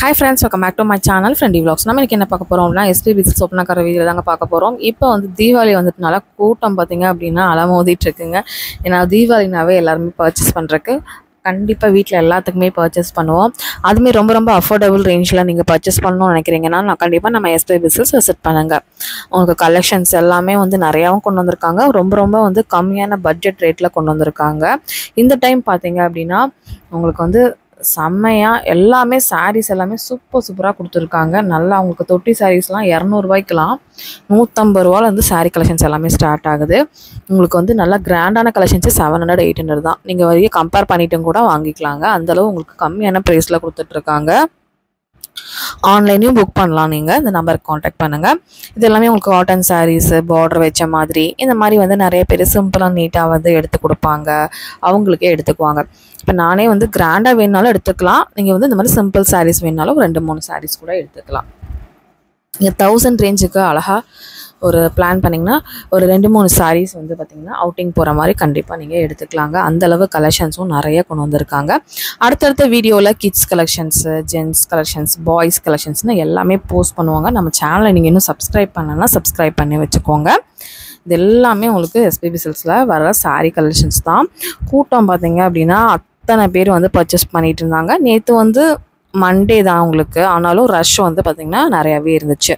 hi friends welcome back to my channel friendy vlogs நம்ம இன்னைக்கு என்ன பார்க்க போகிறோம் அப்படின்னா எஸ்பி பிசில் சொப்னாக்கார வீடியோ தாங்க பார்க்க போகிறோம் இப்போ வந்து தீபாவளி வந்துட்டனால கூட்டம் பார்த்தீங்க அப்படின்னா அலமோதிட்டு இருக்குங்க ஏன்னா தீபாவளினாவே எல்லாருமே பர்ச்சேஸ் பண்ணுறக்கு கண்டிப்பாக வீட்டில் எல்லாத்துக்குமே பர்ச்சேஸ் பண்ணுவோம் அதுவுமே ரொம்ப ரொம்ப அஃபோர்டபுள் ரேஞ்சில் நீங்கள் பர்ச்சேஸ் பண்ணணும்னு நினைக்கிறீங்கன்னா நான் கண்டிப்பாக நம்ம எஸ்பி பிசில்ஸ் விசிட் பண்ணுங்கள் உங்களுக்கு கலெக்ஷன்ஸ் எல்லாமே வந்து நிறையாவும் கொண்டு வந்திருக்காங்க ரொம்ப ரொம்ப வந்து கம்மியான பட்ஜெட் ரேட்டில் கொண்டு வந்திருக்காங்க இந்த டைம் பார்த்தீங்க அப்படின்னா உங்களுக்கு வந்து செம்மையாக எல்லாமே sarees எல்லாமே சூப்பர் சூப்பராக கொடுத்துருக்காங்க நல்லா உங்களுக்கு தொட்டி சாரீஸ்லாம் இரநூறுபாய்க்கெலாம் நூற்றம்பது ரூபால இருந்து saree கலெக்ஷன்ஸ் எல்லாமே ஸ்டார்ட் ஆகுது உங்களுக்கு வந்து நல்லா கிராண்டான கலெக்ஷன்ஸு செவன் ஹண்ட்ரட் எயிட் ஹண்ட்ரட் தான் நீங்கள் வரைய கம்பேர் பண்ணிட்டும் கூட வாங்கிக்கலாங்க அந்தளவு உங்களுக்கு கம்மியான ப்ரைஸில் கொடுத்துட்ருக்காங்க ஆன்லைனையும் புக் பண்ணலாம் நீங்கள் இந்த நம்பருக்கு காண்டாக்ட் பண்ணுங்கள் இது எல்லாமே உங்களுக்கு காட்டன் சாரீஸு பார்டர் வச்ச மாதிரி இந்த மாதிரி வந்து நிறைய பேர் சிம்பிளாக நீட்டாக வந்து எடுத்து கொடுப்பாங்க அவங்களுக்கே எடுத்துக்குவாங்க இப்போ நானே வந்து கிராண்டாக வேணுனாலும் எடுத்துக்கலாம் நீங்கள் வந்து இந்த மாதிரி சிம்பிள் சாரீஸ் வேணுனாலும் ஒரு ரெண்டு மூணு சாரீஸ் கூட எடுத்துக்கலாம் நீங்கள் தௌசண்ட் ரேஞ்சுக்கு அழகாக ஒரு பிளான் பண்ணிங்கன்னா ஒரு ரெண்டு மூணு சாரீஸ் வந்து பார்த்திங்கன்னா அவுட்டிங் போகிற மாதிரி கண்டிப்பாக நீங்கள் எடுத்துக்கலாங்க அந்தளவு கலெக்ஷன்ஸும் நிறைய கொண்டு வந்திருக்காங்க அடுத்தடுத்த வீடியோவில் kids collections gents collections boys கலெக்ஷன்ஸ்னு எல்லாமே போஸ்ட் பண்ணுவாங்க நம்ம சேனலை நீங்கள் இன்னும் சப்ஸ்கிரைப் பண்ணலன்னா சப்ஸ்கிரைப் பண்ணி வச்சுக்கோங்க இது எல்லாமே உங்களுக்கு எஸ்பிபி சில்ஸில் வர saree கலெக்ஷன்ஸ் தான் கூட்டம் பார்த்தீங்க அப்படின்னா அத்தனை பேர் வந்து பர்ச்சேஸ் பண்ணிட்டு இருந்தாங்க நேற்று வந்து மண்டே தான் உங்களுக்கு ஆனாலும் ரஷ் வந்து பார்த்திங்கன்னா நிறையாவே இருந்துச்சு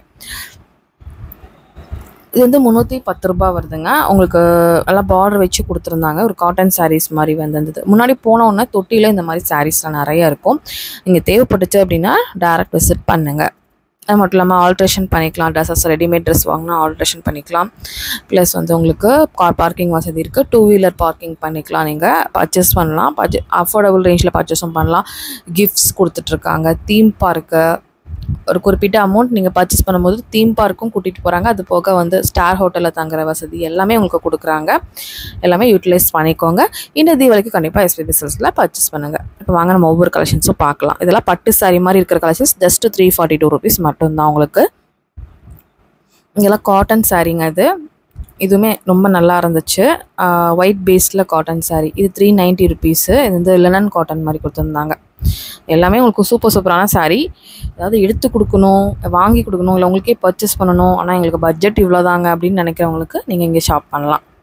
இது வந்து முந்நூற்றி பத்து ரூபா வருதுங்க உங்களுக்கு நல்லா பார்டர் வச்சு கொடுத்துருந்தாங்க ஒரு காட்டன் சாரீஸ் மாதிரி வந்திருந்தது முன்னாடி போன உடனே தொட்டியில் இந்த மாதிரி சாரீஸ்லாம் நிறைய இருக்கும் நீங்கள் தேவைப்பட்டுச்சு அப்படின்னா டேரக்ட் விசிட் பண்ணுங்கள் அது மட்டும் இல்லாமல் ஆல்ட்ரேஷன் பண்ணிக்கலாம் ட்ரெஸ்ஸஸ் ரெடிமேட் ட்ரெஸ் வாங்கினா ஆல்ட்ரேஷன் பண்ணிக்கலாம் ப்ளஸ் வந்து உங்களுக்கு கார் பார்க்கிங் வசதி இருக்குது டூ வீலர் பார்க்கிங் பண்ணிக்கலாம் நீங்கள் பர்ச்சேஸ் பண்ணலாம் பர்ச்சே அஃபோர்டபுள் ரேஞ்சில் பர்ச்சேஸும் பண்ணலாம் கிஃப்ட்ஸ் கொடுத்துட்ருக்காங்க தீம் பார்க்கு ஒரு குறிப்பிட்ட அமௌண்ட் நீங்கள் பர்ச்சேஸ் பண்ணும்போது தீம் பார்க்கும் கூட்டிகிட்டு போகிறாங்க அது போக வந்து ஸ்டார் ஹோட்டலில் தங்குற வசதி எல்லாமே உங்களுக்கு கொடுக்குறாங்க எல்லாமே யூட்டிலைஸ் பண்ணிக்கோங்க இந்த தீபாவளிக்கு கண்டிப்பாக எஸ்பிபி சில்ஸில் பர்ச்சேஸ் பண்ணுங்கள் இப்போ வாங்க நம்ம ஒவ்வொரு கலெக்ஷன்ஸும் பார்க்கலாம் இதெல்லாம் பட்டு சாரி மாதிரி இருக்கிற collections just three forty two rupees மட்டும்தான் உங்களுக்கு இங்கெல்லாம் காட்டன் சாரீங்க இது இதுவுமே ரொம்ப நல்லா இருந்துச்சு ஒயிட் பேஸில் காட்டன் saree இது த்ரீ நைன்ட்டி ருபீஸு இது வந்து லினன் காட்டன் மாதிரி கொடுத்துருந்தாங்க எல்லாமே உங்களுக்கு சூப்பர் சூப்பரான saree அதாவது எடுத்து கொடுக்கணும் வாங்கி கொடுக்கணும் இல்லை உங்களுக்கே பர்ச்சேஸ் பண்ணணும் ஆனால் எங்களுக்கு பட்ஜெட் இவ்வளோதாங்க அப்படின்னு நினைக்கிறவங்களுக்கு நீங்கள் இங்கே ஷாப் பண்ணலாம்